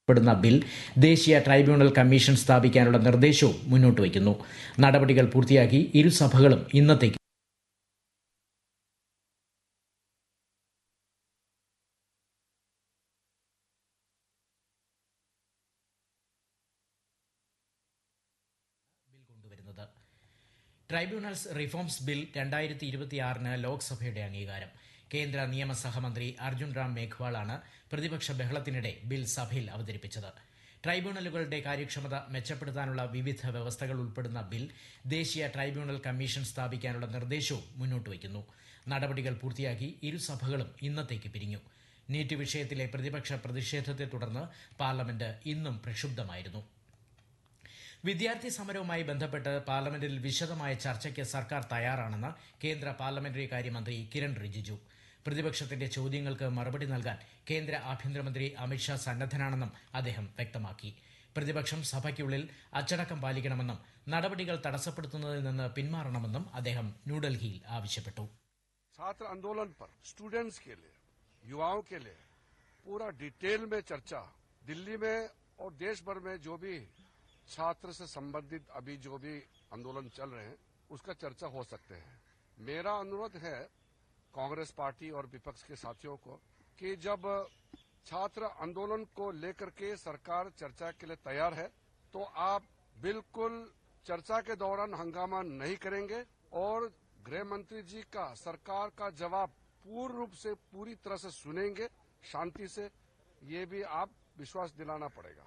പ്പെടുന്ന bill ദേശീയ tribunal commission സ്ഥാപിക്കാനുള്ള നിർദ്ദേശവും മുന്നോട്ട് വയ്ക്കുന്നു നടപടികൾ പൂർത്തിയാക്കി ഇരുസഭകളും ഇന്നത്തേക്ക് ബിൽ കൊണ്ടുവരുന്നത് ട്രൈബ്യൂണൽസ് റിഫോംസ് ബിൽ രണ്ടായിരത്തി ഇരുപത്തിയാറിന് ലോക്സഭയുടെ അംഗീകാരം കേന്ദ്ര നിയമ സഹമന്ത്രി അർജുൻ റാം മേഘ്വാളാണ് പ്രതിപക്ഷ ബഹളത്തിനിടെ ബിൽ സഭയിൽ അവതരിപ്പിച്ചത് ട്രൈബ്യൂണലുകളുടെ കാര്യക്ഷമത മെച്ചപ്പെടുത്താനുള്ള വിവിധ വ്യവസ്ഥകൾ ഉൾപ്പെടുന്ന ബിൽ ദേശീയ ട്രൈബ്യൂണൽ കമ്മീഷൻ സ്ഥാപിക്കാനുള്ള നിർദ്ദേശവും മുന്നോട്ട് വയ്ക്കുന്നു നടപടികൾ പൂർത്തിയാക്കി ഇരുസഭകളും ഇന്നത്തേക്ക് പിരിഞ്ഞു നീറ്റ് വിഷയത്തിലെ പ്രതിപക്ഷ പ്രതിഷേധത്തെ തുടർന്ന് പാർലമെന്റ് ഇന്നും പ്രക്ഷുബ്ധമായിരുന്നു വിദ്യാർത്ഥി സമരവുമായി ബന്ധപ്പെട്ട് പാർലമെന്റിൽ വിശദമായ ചർച്ചയ്ക്ക് സർക്കാർ തയ്യാറാണെന്ന് കേന്ദ്ര പാർലമെന്ററി കാര്യമന്ത്രി കിരൺ റിജിജു പ്രതിപക്ഷത്തിന്റെ ചോദ്യങ്ങൾക്ക് മറുപടി നൽകാൻ കേന്ദ്ര ആഭ്യന്തരമന്ത്രി അമിത്ഷാ സന്നദ്ധനാണെന്നും അദ്ദേഹം വ്യക്തമാക്കി പ്രതിപക്ഷം സഭയ്ക്കുള്ളിൽ അച്ചടക്കം പാലിക്കണമെന്നും നടപടികൾ തടസ്സപ്പെടുത്തുന്നതിൽ നിന്ന് പിന്മാറണമെന്നും അദ്ദേഹം ന്യൂഡൽഹിയിൽ ആവശ്യപ്പെട്ടു छात्र आंदोलन पर स्टूडेंट्स के लिए युवाओं के लिए पूरा डिटेल में चर्चा दिल्ली में और देश भर में जो भी छात्र से संबंधित अभी जो भी आंदोलन चल रहे हैं उसका चर्चा हो सकते हैं मेरा अनुरोध है कांग्रेस पार्टी और विपक्ष के साथियों को कि जब छात्र आंदोलन को लेकर के सरकार चर्चा के लिए तैयार है तो आप बिल्कुल चर्चा के दौरान हंगामा नहीं करेंगे और गृह मंत्री जी का सरकार का जवाब पूर्ण रूप से पूरी तरह से सुनेंगे शांति से ये भी आप विश्वास दिलाना पड़ेगा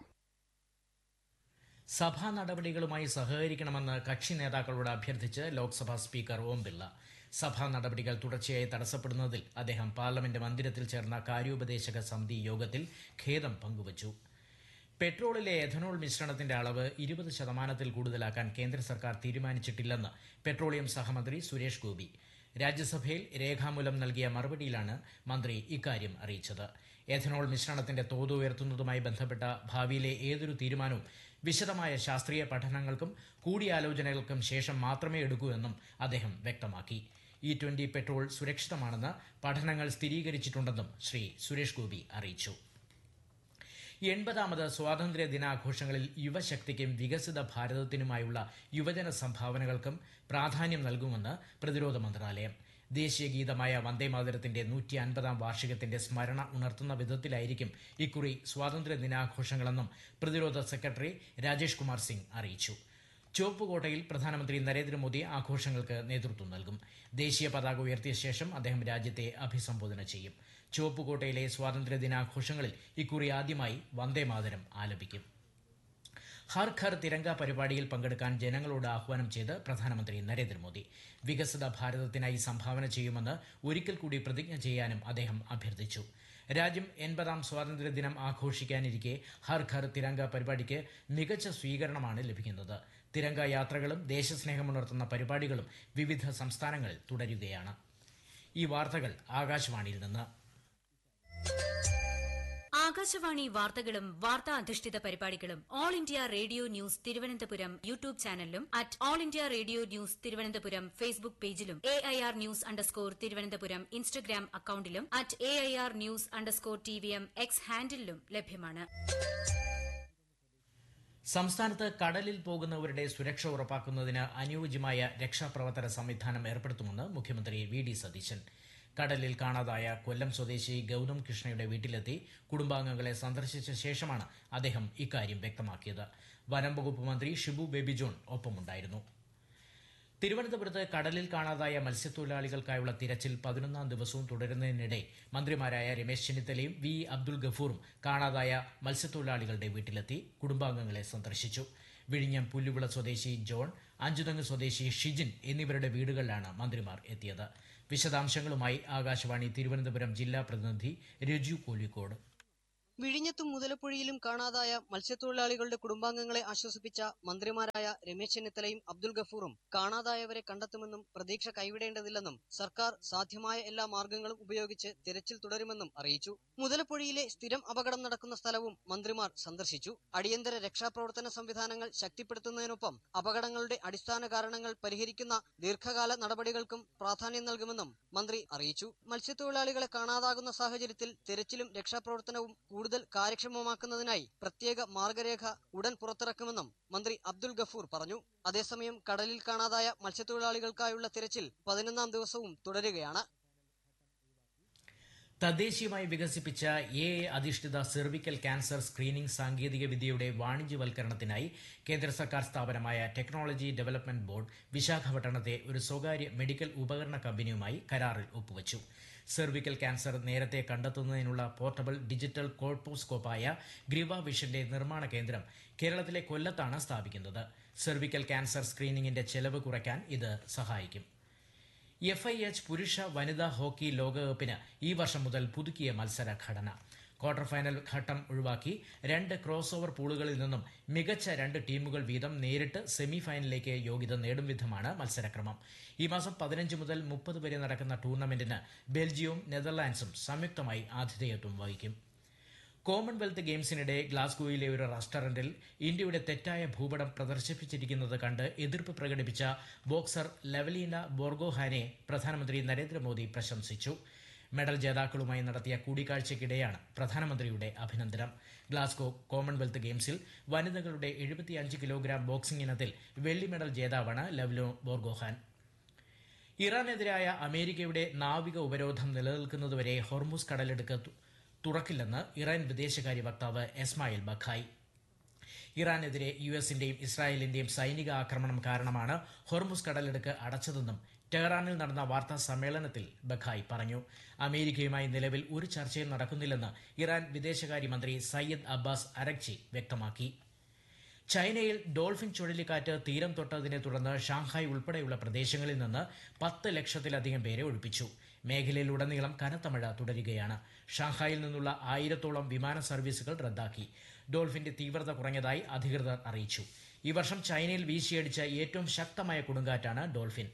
സഭാ നടപടികളുമായി സഹകരിക്കണമെന്ന് കക്ഷി നേതാക്കളോട് അഭ്യർത്ഥിച്ച് ലോക്സഭാ സ്പീക്കർ ഓം ബിർള സഭാ നടപടികൾ തുടർച്ചയായി തടസ്സപ്പെടുന്നതിൽ അദ്ദേഹം പാർലമെന്റ് മന്ദിരത്തിൽ ചേർന്ന കാര്യോപദേശക സമിതി യോഗത്തിൽ ഖേദം പങ്കുവച്ചു പെട്രോളിലെ എഥനോൾ മിശ്രണത്തിന്റെ അളവ് ഇരുപത് ശതമാനത്തിൽ കൂടുതലാക്കാൻ കേന്ദ്ര സർക്കാർ തീരുമാനിച്ചിട്ടില്ലെന്ന് പെട്രോളിയം സഹമന്ത്രി സുരേഷ് ഗോപി രാജ്യസഭയിൽ രേഖാമൂലം നൽകിയ മറുപടിയിലാണ് മന്ത്രി ഇക്കാര്യം അറിയിച്ചത് എഥനോൾ മിശ്രണത്തിന്റെ തോത് ഉയർത്തുന്നതുമായി ബന്ധപ്പെട്ട ഭാവിയിലെ ഏതൊരു തീരുമാനവും വിശദമായ ശാസ്ത്രീയ പഠനങ്ങൾക്കും കൂടിയാലോചനകൾക്കും ശേഷം മാത്രമേ എടുക്കൂ എന്നും അദ്ദേഹം വ്യക്തമാക്കി ഇ ട്വന്റി പെട്രോൾ സുരക്ഷിതമാണെന്ന് പഠനങ്ങൾ സ്ഥിരീകരിച്ചിട്ടുണ്ടെന്നും ശ്രീ സുരേഷ് ഗോപി അറിയിച്ചു എൺപതാമത് സ്വാതന്ത്ര്യ ദിനാഘോഷങ്ങളിൽ യുവശക്തിക്കും വികസിത ഭാരതത്തിനുമായുള്ള യുവജന സംഭാവനകൾക്കും പ്രാധാന്യം നൽകുമെന്ന് പ്രതിരോധ മന്ത്രാലയം ദേശീയ ഗീതമായ വന്ദേമാതരത്തിന്റെ നൂറ്റി അൻപതാം വാർഷികത്തിന്റെ സ്മരണ ഉണർത്തുന്ന വിധത്തിലായിരിക്കും ഇക്കുറി സ്വാതന്ത്ര്യ ദിനാഘോഷങ്ങളെന്നും പ്രതിരോധ സെക്രട്ടറി രാജേഷ് കുമാർ സിംഗ് അറിയിച്ചു ചുവപ്പുകോട്ടയിൽ പ്രധാനമന്ത്രി നരേന്ദ്രമോദി ആഘോഷങ്ങൾക്ക് നേതൃത്വം നൽകും ദേശീയ പതാക ഉയർത്തിയ ശേഷം അദ്ദേഹം രാജ്യത്തെ അഭിസംബോധന ചെയ്യും ചുവപ്പുകോട്ടയിലെ സ്വാതന്ത്ര്യ ദിനാഘോഷങ്ങളിൽ ഇക്കുറി ആദ്യമായി വന്ദേമാതരം ആലപിക്കും ഹർ ഘർ തിരങ്ക പരിപാടിയിൽ പങ്കെടുക്കാൻ ജനങ്ങളോട് ആഹ്വാനം ചെയ്ത് പ്രധാനമന്ത്രി നരേന്ദ്രമോദി വികസിത ഭാരതത്തിനായി സംഭാവന ചെയ്യുമെന്ന് ഒരിക്കൽ കൂടി പ്രതിജ്ഞ ചെയ്യാനും അദ്ദേഹം അഭ്യർത്ഥിച്ചു രാജ്യം എൺപതാം സ്വാതന്ത്ര്യദിനം ആഘോഷിക്കാനിരിക്കെ ഹർ ഘർ തിരങ്ക പരിപാടിക്ക് മികച്ച സ്വീകരണമാണ് ലഭിക്കുന്നത് തിരങ്ക യാത്രകളും ദേശസ്നേഹമുണർത്തുന്ന പരിപാടികളും വിവിധ സംസ്ഥാനങ്ങളിൽ തുടരുകയാണ് ഈ വാർത്തകൾ ആകാശവാണിയിൽ നിന്ന് ആകാശവാണി വാർത്തകളും വാർത്താ അധിഷ്ഠിത പരിപാടികളും all India radio news Thiruvananthapuram YouTube ചാനലിലും at all India radio news Thiruvananthapuram Facebook പേജിലും A I R news underscore Thiruvananthapuram Instagram അക്കൌണ്ടിലും at A I R news underscore T V M X ഹാൻഡിലും ലഭ്യമാണ് സംസ്ഥാനത്ത് കടലിൽ പോകുന്നവരുടെ സുരക്ഷ ഉറപ്പാക്കുന്നതിന് അനുയോജ്യമായ രക്ഷാപ്രവർത്തന സംവിധാനം ഏർപ്പെടുത്തുമെന്ന് മുഖ്യമന്ത്രി വി ഡി സതീശൻ കടലിൽ കാണാതായ കൊല്ലം സ്വദേശി ഗൌതം കൃഷ്ണയുടെ വീട്ടിലെത്തി കുടുംബാംഗങ്ങളെ സന്ദർശിച്ച ശേഷമാണ് അദ്ദേഹം ഇക്കാര്യം വ്യക്തമാക്കിയത് വനം വകുപ്പ് മന്ത്രി ഷിബു ബേബി ജോൺ ഒപ്പമുണ്ടായിരുന്നു തിരുവനന്തപുരത്ത് കടലിൽ കാണാതായ മത്സ്യത്തൊഴിലാളികൾക്കായുള്ള തിരച്ചിൽ പതിനൊന്നാം ദിവസവും തുടരുന്നതിനിടെ മന്ത്രിമാരായ രമേശ് ചെന്നിത്തലയും വി അബ്ദുൽ ഗഫൂറും കാണാതായ മത്സ്യത്തൊഴിലാളികളുടെ വീട്ടിലെത്തി കുടുംബാംഗങ്ങളെ സന്ദർശിച്ചു വിഴിഞ്ഞം പുല്ലുവിള സ്വദേശി ജോൺ അഞ്ചുതങ്ങ് സ്വദേശി ഷിജിൻ എന്നിവരുടെ വീടുകളിലാണ് മന്ത്രിമാർ എത്തിയത് വിശദാംശങ്ങളുമായി ആകാശവാണി തിരുവനന്തപുരം ജില്ലാ പ്രതിനിധി രജു കോലിക്കോട് വിഴിഞ്ഞത്തും മുതലപ്പുഴയിലും കാണാതായ മത്സ്യത്തൊഴിലാളികളുടെ കുടുംബാംഗങ്ങളെ ആശ്വസിപ്പിച്ച മന്ത്രിമാരായ രമേശ് ചെന്നിത്തലയും അബ്ദുൽ ഗഫൂറും കാണാതായവരെ കണ്ടെത്തുമെന്നും പ്രതീക്ഷ കൈവിടേണ്ടതില്ലെന്നും സർക്കാർ സാധ്യമായ എല്ലാ മാർഗങ്ങളും ഉപയോഗിച്ച് തിരച്ചിൽ തുടരുമെന്നും അറിയിച്ചു മുതലപ്പുഴയിലെ സ്ഥിരം അപകടം നടക്കുന്ന സ്ഥലവും മന്ത്രിമാർ സന്ദർശിച്ചു അടിയന്തര രക്ഷാപ്രവർത്തന സംവിധാനങ്ങൾ ശക്തിപ്പെടുത്തുന്നതിനൊപ്പം അപകടങ്ങളുടെ അടിസ്ഥാന കാരണങ്ങൾ പരിഹരിക്കുന്ന ദീർഘകാല നടപടികൾക്കും പ്രാധാന്യം നൽകുമെന്നും മന്ത്രി അറിയിച്ചു മത്സ്യത്തൊഴിലാളികളെ കാണാതാകുന്ന സാഹചര്യത്തിൽ തിരച്ചിലും രക്ഷാപ്രവർത്തനവും കൂടുതൽ കൂടുതൽ കാര്യക്ഷമമാക്കുന്നതിനായി പ്രത്യേക മാർഗരേഖ ഉടൻ പുറത്തിറക്കുമെന്നും മന്ത്രി അബ്ദുൽ ഗഫൂർ പറഞ്ഞു അതേസമയം കടലിൽ കാണാതായ മത്സ്യത്തൊഴിലാളികൾക്കായുള്ള തിരച്ചിൽ പതിനൊന്നാം ദിവസവും തുടരുകയാണ് തദ്ദേശീയമായി വികസിപ്പിച്ച എ എ അധിഷ്ഠിത സെർവിക്കൽ ക്യാൻസർ സ്ക്രീനിംഗ് സാങ്കേതിക വിദ്യയുടെ വാണിജ്യവൽക്കരണത്തിനായി കേന്ദ്ര സർക്കാർ സ്ഥാപനമായ ടെക്നോളജി ഡെവലപ്മെന്റ് ബോർഡ് വിശാഖപട്ടണത്തെ ഒരു സ്വകാര്യ മെഡിക്കൽ ഉപകരണ കമ്പനിയുമായി കരാറിൽ ഒപ്പുവച്ചു സെർവിക്കൽ ക്യാൻസർ നേരത്തെ കണ്ടെത്തുന്നതിനുള്ള പോർട്ടബിൾ ഡിജിറ്റൽ കോൾപോസ്കോപ്പായ ഗ്രീവ വിഷന്റെ നിർമ്മാണ കേന്ദ്രം കേരളത്തിലെ കൊല്ലത്താണ് സ്ഥാപിക്കുന്നത് സെർവിക്കൽ ക്യാൻസർ സ്ക്രീനിംഗിന്റെ ചെലവ് കുറയ്ക്കാൻ ഇത് സഹായിക്കും എഫ് ഐ എച്ച് പുരുഷ വനിതാ ഹോക്കി ലോകകപ്പിന് ഈ വർഷം മുതൽ പുതുക്കിയ മത്സര ഘടന ക്വാർട്ടർ ഫൈനൽ ഘട്ടം ഒഴിവാക്കി രണ്ട് ക്രോസ് ഓവർ പൂളുകളിൽ നിന്നും മികച്ച രണ്ട് ടീമുകൾ വീതം നേരിട്ട് സെമി ഫൈനലിലേക്ക് യോഗ്യത നേടും വിധമാണ് മത്സരക്രമം ഈ മാസം പതിനഞ്ച് മുതൽ മുപ്പത് വരെ നടക്കുന്ന ടൂർണമെന്റിന് ബെൽജിയവും നെതർലാൻഡ്സും സംയുക്തമായി ആതിഥേയത്വം വഹിക്കും കോമൺവെൽത്ത് ഗെയിംസിനിടെ ഗ്ലാസ്ഗോയിലെ ഒരു റെസ്റ്റോറന്റിൽ ഇന്ത്യയുടെ തെറ്റായ ഭൂപടം പ്രദർശിപ്പിച്ചിരിക്കുന്നത് കണ്ട് എതിർപ്പ് പ്രകടിപ്പിച്ച ബോക്സർ ലവലീന ബോർഗോഹാനെ പ്രധാനമന്ത്രി നരേന്ദ്രമോദി പ്രശംസിച്ചു മെഡൽ ജേതാക്കളുമായി നടത്തിയ കൂടിക്കാഴ്ചയ്ക്കിടെയാണ് പ്രധാനമന്ത്രിയുടെ അഭിനന്ദനം ഗ്ലാസ്ഗോ കോമൺവെൽത്ത് ഗെയിംസിൽ വനിതകളുടെ എഴുപത്തിയഞ്ച് കിലോഗ്രാം ബോക്സിംഗ് ഇനത്തിൽ വെള്ളി മെഡൽ ജേതാവാണ് ലവ്ലോ ബോർഗോഹാൻ ഇറാനെതിരായ അമേരിക്കയുടെ നാവിക ഉപരോധം നിലനിൽക്കുന്നതുവരെ ഹോർമുസ് കടലെടുക്ക് തു- തുറക്കില്ലെന്ന് ഇറാൻ വിദേശകാര്യ വക്താവ് എസ്മായിൽ ബഖായി ഇറാനെതിരെ യു എസിന്റെയും ഇസ്രായേലിന്റെയും സൈനിക ആക്രമണം കാരണമാണ് ഹോർമുസ് കടലെടുക്ക് അടച്ചതെന്നും ടെഹ്റാനിൽ നടന്ന വാർത്താ സമ്മേളനത്തിൽ ബഖായി പറഞ്ഞു അമേരിക്കയുമായി നിലവിൽ ഒരു ചർച്ചയും നടക്കുന്നില്ലെന്ന് ഇറാൻ വിദേശകാര്യമന്ത്രി സയ്യദ് അബ്ബാസ് അരക്ചി വ്യക്തമാക്കി ചൈനയിൽ ഡോൾഫിൻ ചുഴലിക്കാറ്റ് തീരം തൊട്ടതിനെ തുടർന്ന് ഷാങ്ഹായ് ഉൾപ്പെടെയുള്ള പ്രദേശങ്ങളിൽ നിന്ന് പത്ത് ലക്ഷത്തിലധികം പേരെ ഒഴിപ്പിച്ചു മേഖലയിലുടനീളം കനത്ത മഴ തുടരുകയാണ് ഷാങ്ഹായിൽ നിന്നുള്ള ആയിരത്തോളം വിമാന സർവീസുകൾ റദ്ദാക്കി ഡോൾഫിന്റെ തീവ്രത കുറഞ്ഞതായി അധികൃതർ അറിയിച്ചു ഈ വർഷം ചൈനയിൽ വീശിയടിച്ച ഏറ്റവും ശക്തമായ കൊടുങ്കാറ്റാണ് ഡോൾഫിൻ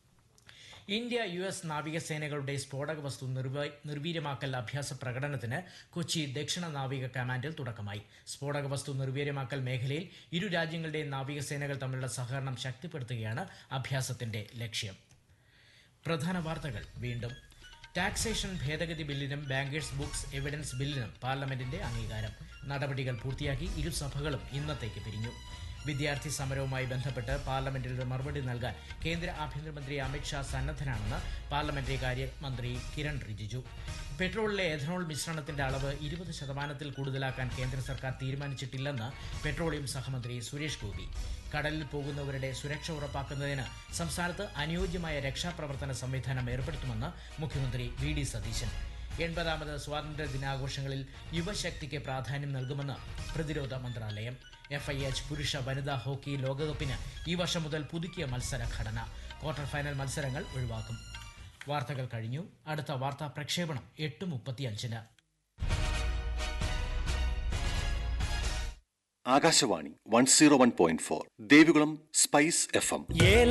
ഇന്ത്യ യു എസ് നാവികസേനകളുടെ സ്ഫോടക വസ്തു നിർവ- നിർവീര്യമാക്കൽ അഭ്യാസ പ്രകടനത്തിന് കൊച്ചി ദക്ഷിണ നാവിക കമാൻഡിൽ തുടക്കമായി സ്ഫോടക വസ്തു നിർവീര്യമാക്കൽ മേഖലയിൽ ഇരു രാജ്യങ്ങളുടെയും നാവികസേനകൾ തമ്മിലുള്ള സഹകരണം ശക്തിപ്പെടുത്തുകയാണ് അഭ്യാസത്തിന്റെ ലക്ഷ്യം പ്രധാന വാർത്തകൾ വീണ്ടും ടാക്സേഷൻ ഭേദഗതി ബില്ലിനും ബാങ്കേഴ്സ് ബുക്സ് എവിഡൻസ് ബില്ലിനും പാർലമെന്റിന്റെ അംഗീകാരം നടപടികൾ പൂർത്തിയാക്കി ഇരുസഭകളും ഇന്നത്തേക്ക് പിരിഞ്ഞു വിദ്യാർത്ഥി സമരവുമായി ബന്ധപ്പെട്ട് പാർലമെന്റിൽ മറുപടി നൽകാൻ കേന്ദ്ര ആഭ്യന്തരമന്ത്രി അമിത്ഷാ സന്നദ്ധനാണെന്ന് പാർലമെന്ററി കാര്യമന്ത്രി കിരൺ റിജിജു പെട്രോളിലെ എഥനോൾ മിശ്രണത്തിന്റെ അളവ് ഇരുപത് ശതമാനത്തിൽ കൂടുതലാക്കാൻ കേന്ദ്ര സർക്കാർ തീരുമാനിച്ചിട്ടില്ലെന്ന് പെട്രോളിയം സഹമന്ത്രി സുരേഷ് ഗോപി കടലിൽ പോകുന്നവരുടെ സുരക്ഷ ഉറപ്പാക്കുന്നതിന് സംസ്ഥാനത്ത് അനുയോജ്യമായ രക്ഷാപ്രവർത്തന സംവിധാനം ഏർപ്പെടുത്തുമെന്ന് മുഖ്യമന്ത്രി വി ഡി സതീശൻ എൺപതാമത് സ്വാതന്ത്ര്യ ദിനാഘോഷങ്ങളിൽ യുവശക്തിക്ക് പ്രാധാന്യം നൽകുമെന്ന് പ്രതിരോധ മന്ത്രാലയം എഫ് ഐ എച്ച് പുരുഷ വനിതാ ഹോക്കി ലോകകപ്പിന് ഈ വർഷം മുതൽ പുതുക്കിയ മത്സര ഘടന ക്വാർട്ടർ ഫൈനൽ മത്സരങ്ങൾ ഒഴിവാക്കും വാർത്തകൾ കഴിഞ്ഞു അടുത്ത വാർത്താ പ്രക്ഷേപണം എട്ട് മുപ്പത്തിയഞ്ചിന് Akashvani one zero one point four Devikulam spice F M ഏല